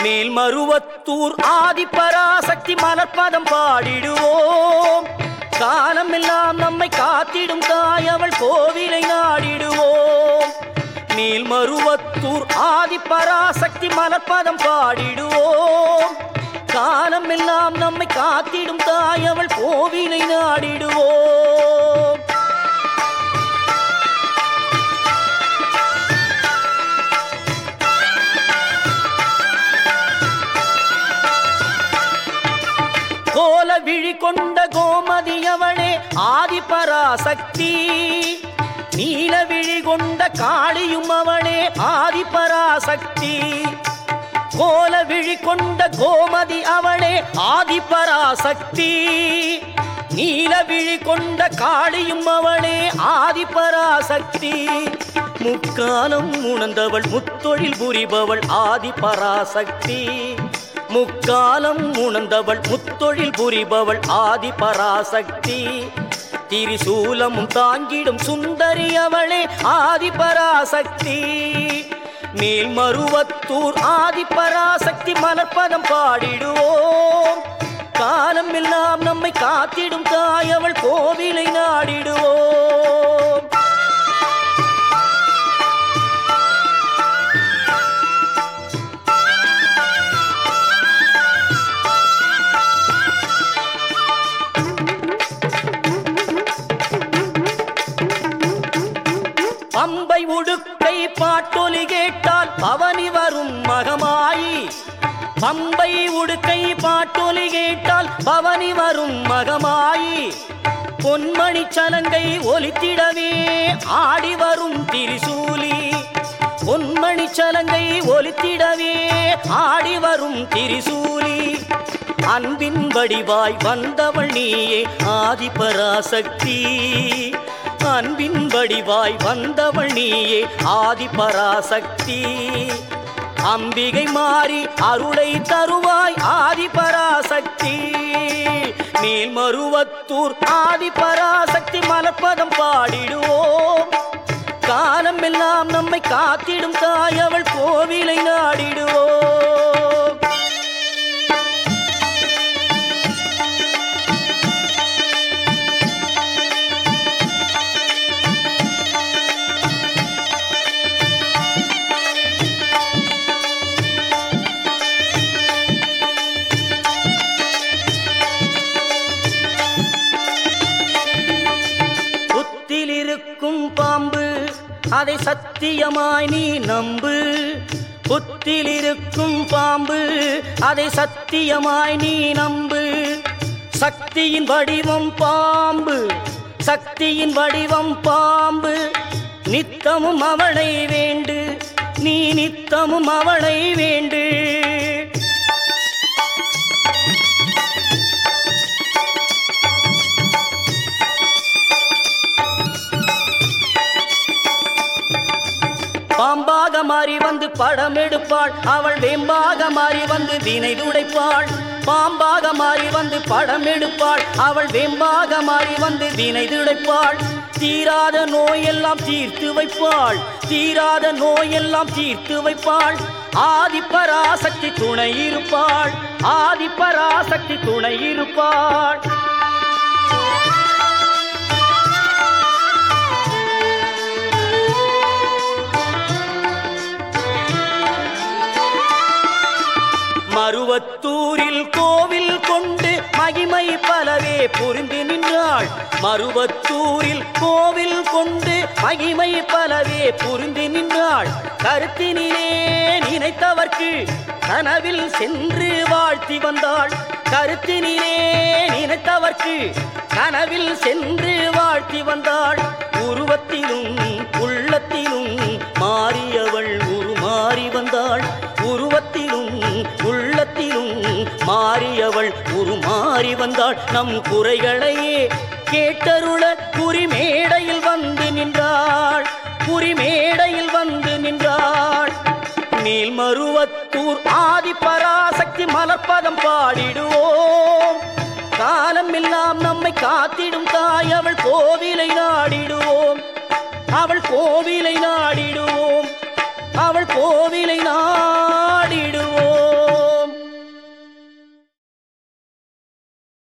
மேல்மருவத்தூர் ஆதிபராசக்தி மலர்பதம் பாடிடுவோம் காலமெல்லாம் நம்மை காத்திடும் தாய் அவள் கோவிலை நாடிடுவோம் மேல்மருவத்தூர் ஆதிபராசக்தி மலர்பதம் பாடிடுவோம் காலமெல்லாம் நம்மை காத்திடும் தாய் அவள் கோவிலை நாடிடுவோம் கோல விழி கொண்ட கோமதியவளே ஆதிபராசக்தி நீல விழி கொண்ட காளியும் அவளே ஆதிபராசக்தி கோல விழி கொண்ட கோமதி அவளே ஆதிபராசக்தி நீல விழி கொண்ட காளியும் அவளே ஆதிபராசக்தி முக்காலம் உணர்ந்தவள் முத்தொழில் புரிபவள் ஆதிபராசக்தி முக்காலம் உணர்ந்தவள் முத்தொழில் புரிபவள் ஆதிபராசக்தி திரிசூலமும் தாங்கிடும் சுந்தரி அவளே ஆதிபராசக்தி மேல்மருவத்தூர் ஆதிபராசக்தி மலர்பதம் பாடிடுவோம் காலம் எல்லாம் நம்மை காத்திடும் தாய் அவள் கோவிலை நாடிடுவோம் பம்பை உடுக்கை பாட்டொலி கேட்டால் பவனி வரும் மகமாயி பம்பை உடுக்கை பாட்டொலி கேட்டால் பவனி வரும் மகமாயி பொன்மணி சலங்கை ஒலித்திடவே ஆடி வரும் திரிசூலி பொன்மணி சலங்கை ஒலித்திடவே ஆடி வரும் திரிசூலி அன்பின் வடிவாய் வந்தவள் நீயே ஆதிபராசக்தி அன்பின் வடிவாய் வந்தவள் நீயே ஆதிபராசக்தி அம்பிகை மாறி அருளை தருவாய் ஆதிபராசக்தி மேல்மருவத்தூர் ஆதிபராசக்தி மலர்பதம் பாடிடுவோம் காலம் எல்லாம் நம்மை காத்திடும் தாய் அவள் கோவிலை நாடிடுவோம் புத்தில் இருக்கும் பாம்பு அதை சத்தியமாய் நீ நம்பு புத்தில் இருக்கும் பாம்பு அதை சத்தியமாய் நீ நம்பு சக்தியின் வடிவம் பாம்பு சக்தியின் வடிவம் பாம்பு நித்தமும் அவளை வேண்டு நீ நித்தமும் அவளை வேண்டு பாம்பாக மாறி வந்து படம் எடுப்பாள் அவள் வேம்பாக மாறி வந்து வினை துடைப்பாள் பாம்பாக மாறி வந்து படம் எடுப்பாள் அவள் வேம்பாக மாறி வந்து வினை துடைப்பாள் தீராத நோயெல்லாம் தீர்த்து வைப்பாள் தீராத நோயெல்லாம் தீர்த்து வைப்பாள் ஆதிப்பராசக்தி துணை இருப்பாள் ஆதிப்பராசக்தி துணை இருப்பாள் மருவத்தூரில் கோவில் கொண்டு மகிமை பலவே புரிந்து நின்றாள் மருவத்தூரில் கோவில் கொண்டு மகிமை பலவே புரிந்து நின்றாள் கருத்தினிலே நினைத்தவர்க்கு கனவில் சென்று வாழ்த்தி வந்தாள் கருத்தினிலே நினைத்தவர்க்கு கனவில் சென்று வாழ்த்தி வந்தாள் உருவத்திலும் உள்ளத்திலும் மாறியவள் உருமாறி வந்தாள் உருவத்திலும் உள்ளத்திலும் மாறியவள் உருமாறி வந்தாள் நம் குறைகளையே கேட்டருள குறிமேடையில் வந்து நின்றாள் குறிமேடையில் வந்து நின்றாள் மேல்மருவத்தூர் ஆதிபராசக்தி மலர்பதம் பாடிடுவோம் காலம் எல்லாம் நம்மை காத்திடும் தாய் அவள் கோவிலை நாடிடுவோம் அவள் கோவிலை நாடிடுவோம் அவள் கோவிலை நாடிடுவோம்